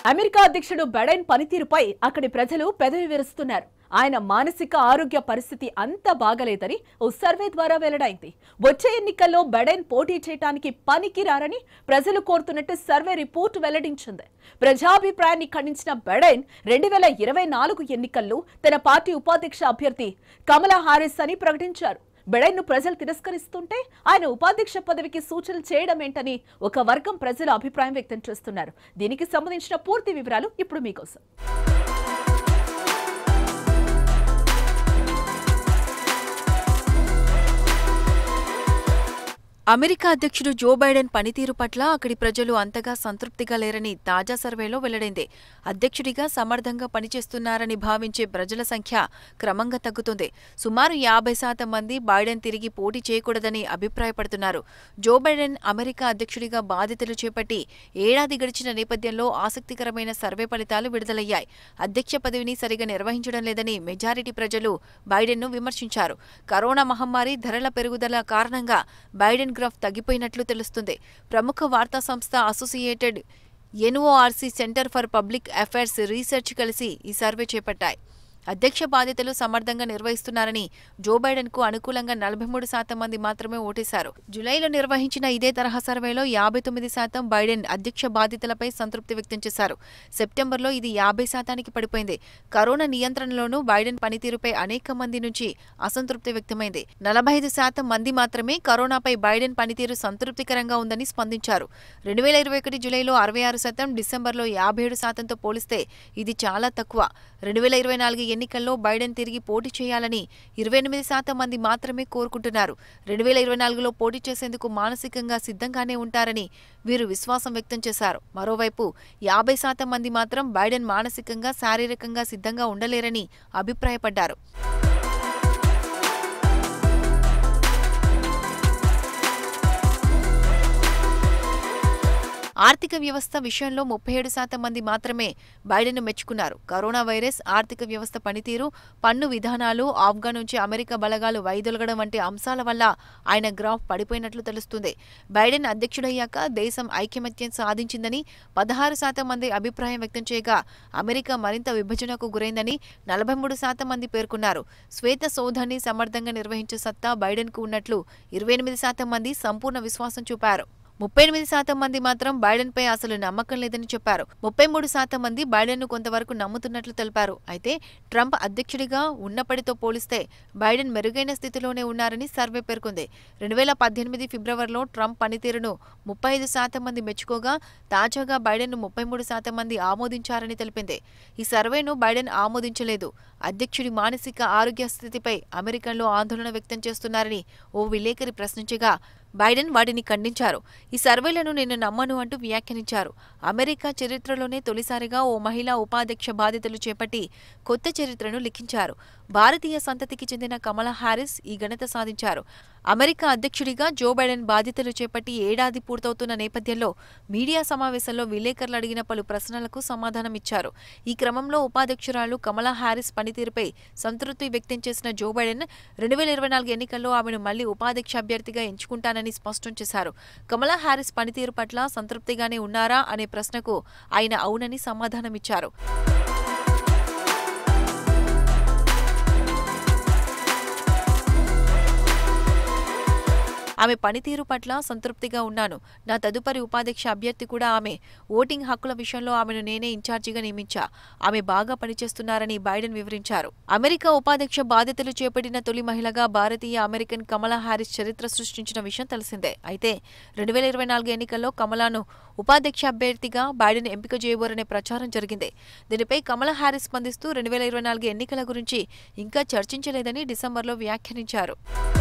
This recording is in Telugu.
అమెరికా అధ్యక్షుడు బైడెన్ పనితీరుపై అక్కడి ప్రజలు పెదవి విరుస్తున్నారు ఆయన మానసిక ఆరోగ్య పరిస్థితి అంత బాగలేదని ఓ సర్వే ద్వారా వెల్లడైంది వచ్చే ఎన్నికల్లో బైడెన్ పోటీ చేయడానికి పనికిరారని ప్రజలు కోరుతున్నట్టు సర్వే రిపోర్ట్ వెల్లడించింది ప్రజాభిప్రాయాన్ని ఖండించిన బైడెన్ రెండు వేల ఇరవై నాలుగు ఎన్నికల్లో తన పార్టీ ఉపాధ్యక్ష అభ్యర్థి కమలా హారిస్ అని ప్రకటించారు బెడైన్ ను ప్రజలు తిరస్కరిస్తుంటే ఆయన ఉపాధ్యక్ష పదవికి సూచనలు చేయడం ఏంటని ఒక వర్గం ప్రజలు అభిప్రాయం వ్యక్తం చేస్తున్నారు దీనికి సంబంధించిన పూర్తి వివరాలు ఇప్పుడు మీకోసం అమెరికా అధ్యక్షుడు జో బైడెన్ పనితీరు పట్ల అక్కడి ప్రజలు అంతగా సంతృప్తిగా లేరని తాజా సర్వేలో వెల్లడైంది అధ్యక్షుడిగా సమర్థంగా పనిచేస్తున్నారని భావించే ప్రజల సంఖ్య క్రమంగా తగ్గుతుంది సుమారు యాభై శాతం మంది బైడెన్ తిరిగి పోటీ చేయకూడదని అభిప్రాయపడుతున్నారు జో బైడెన్ అమెరికా అధ్యక్షుడిగా బాధ్యతలు చేపట్టి ఏడాది గడిచిన నేపథ్యంలో ఆసక్తికరమైన సర్వే ఫలితాలు విడుదలయ్యాయి అధ్యక్ష పదవిని సరిగా నిర్వహించడం లేదని మెజారిటీ ప్రజలు బైడెన్ను విమర్శించారు కరోనా మహమ్మారి ధరల పెరుగుదల కారణంగా బైడెన్ గ్రాఫ్ తగ్గిపోయినట్లు తెలుస్తుంది ప్రముఖ వార్తా సంస్థ Associated NORC center for public affairs research కలిసి ఈ సర్వే చేపట్టాయి అధ్యక్ష బాధ్యతలు సమర్థంగా నిర్వహిస్తున్నారని జో బైడెన్ కు అనుకూలంగా నలభై మూడు శాతం మంది మాత్రమే ఓటేశారు జులైలో నిర్వహించిన ఇదే తరహా సర్వేలో యాభై తొమ్మిది శాతం బైడెన్ అధ్యక్ష బాధ్యతలపై సంతృప్తి వ్యక్తం చేశారు సెప్టెంబర్లో ఇది యాభై శాతానికి పడిపోయింది కరోనా నియంత్రణలోనూ బైడెన్ పనితీరుపై అనేక మంది నుంచి అసంతృప్తి వ్యక్తమైంది నలభై ఐదు శాతం మంది మాత్రమే కరోనాపై బైడెన్ పనితీరు సంతృప్తికరంగా ఉందని స్పందించారు రెండు వేల ఇరవై ఒకటి జులైలో అరవై ఆరు శాతం డిసెంబర్లో యాభై ఏడు శాతంతో పోలిస్తే ఇది చాలా తక్కువ రెండు వేల ఇరవై నాలుగు ఎన్నికల్లో బైడెన్ తిరిగి పోటీ చేయాలని ఇరవై ఎనిమిది శాతం మంది మాత్రమే కోరుకుంటున్నారు రెండు వేల ఇరవై నాలుగులో పోటీ చేసేందుకు మానసికంగా సిద్ధంగానే ఉంటారని వీరు విశ్వాసం వ్యక్తం చేశారు మరోవైపు యాభై శాతం మంది మాత్రం బైడెన్ మానసికంగా శారీరకంగా సిద్ధంగా ఉండలేరని అభిప్రాయపడ్డారు ఆర్థిక వ్యవస్థ విషయంలో ముప్పై ఏడు శాతం మంది మాత్రమే బైడెన్ మెచ్చుకున్నారు కరోనా వైరస్ ఆర్థిక వ్యవస్థ పనితీరు పన్ను విధానాలు ఆఫ్ఘన్ నుంచి అమెరికా బలగాలు వైదొలగడం వంటి అంశాల వల్ల ఆయన గ్రాఫ్ పడిపోయినట్లు తెలుస్తుంది బైడెన్ అధ్యక్షుడయ్యాక దేశం ఐకమత్యం సాధించిందని పదహారు శాతం మంది అభిప్రాయం వ్యక్తం చేయగా అమెరికా మరింత విభజనకు గురైందని నలభై మూడు శాతం మంది పేర్కొన్నారు శ్వేత సౌధాన్ని సమర్థంగా నిర్వహించే సత్తా బైడెన్కు ఉన్నట్లు ఇరవై ఎనిమిది శాతం మంది సంపూర్ణ విశ్వాసం చూపారు ముప్పై ఎనిమిది శాతం మంది మాత్రం బైడెన్పై అసలు నమ్మకం లేదని చెప్పారు ముప్పై మూడు శాతం మంది బైడెన్ను కొంతవరకు నమ్ముతున్నట్లు తెలిపారు అయితే ట్రంప్ అధ్యక్షుడిగా ఉన్నప్పటితో పోలిస్తే బైడెన్ మెరుగైన స్థితిలోనే ఉన్నారని సర్వే పేర్కొంది రెండు వేల పద్దెనిమిది ఫిబ్రవరిలో ట్రంప్ పనితీరును ముప్పై ఐదు శాతం మంది మెచ్చుకోగా తాజాగా బైడెన్ను ముప్పై మూడు శాతం మంది ఆమోదించారని తెలిపింది ఈ సర్వేను బైడెన్ ఆమోదించలేదు అధ్యక్షుడి మానసిక ఆరోగ్య స్థితిపై అమెరికన్లు ఆందోళన వ్యక్తం చేస్తున్నారని ఓ విలేకరి ప్రశ్నించగా బైడెన్ వాటిని ఖండించారు ఈ సర్వేలను నేను నమ్మను అంటూ వ్యాఖ్యానించారు అమెరికా చరిత్రలోనే తొలిసారిగా ఓ మహిళా ఉపాధ్యక్ష బాధ్యతలు చేపట్టి కొత్త చరిత్రను లిఖించారు భారతీయ సంతతికి చెందిన కమలా హారిస్ ఈ ఘనత సాధించారు అమెరికా అధ్యక్షుడిగా జో బైడెన్ బాధ్యతలు చేపట్టి ఏడాది పూర్తవుతున్న నేపథ్యంలో మీడియా సమావేశంలో విలేకరులు అడిగిన పలు ప్రశ్నలకు సమాధానమిచ్చారు ఈ క్రమంలో ఉపాధ్యక్షురాలు కమలా హారిస్ పనితీరుపై సంతృప్తి వ్యక్తం చేసిన జో బైడెన్ రెండు వేల ఇరవై నాలుగు ఎన్నికల్లో ఆమెను మళ్లీ ఉపాధ్యక్ష అభ్యర్థిగా ఎంచుకుంటానని స్పష్టం చేశారు కమలా హారిస్ పనితీరు పట్ల సంతృప్తిగానే ఉన్నారా అనే ప్రశ్నకు ఆయన అవునని సమాధానమిచ్చారు ఆమె పనితీరు పట్ల సంతృప్తిగా ఉన్నాను నా తదుపరి ఉపాధ్యక్ష అభ్యర్థి కూడా ఆమె ఓటింగ్ హక్కుల విషయంలో ఆమెను నేనే ఇన్ఛార్జిగా నియమించా ఆమె బాగా పనిచేస్తున్నారని బైడెన్ వివరించారు అమెరికా ఉపాధ్యక్ష బాధ్యతలు చేపట్టిన తొలి మహిళగా భారతీయ అమెరికన్ కమలా హారిస్ చరిత్ర సృష్టించిన విషయం తెలిసిందే అయితే రెండు వేల ఇరవై నాలుగు ఎన్నికల్లో కమలాను ఉపాధ్యక్ష అభ్యర్థిగా బైడెన్ ఎంపిక చేయబోరనే ప్రచారం జరిగింది దీనిపై కమలా హారిస్ స్పందిస్తూ రెండు వేల ఇరవై నాలుగు ఎన్నికల గురించి ఇంకా చర్చించలేదని డిసెంబర్లో వ్యాఖ్యానించారు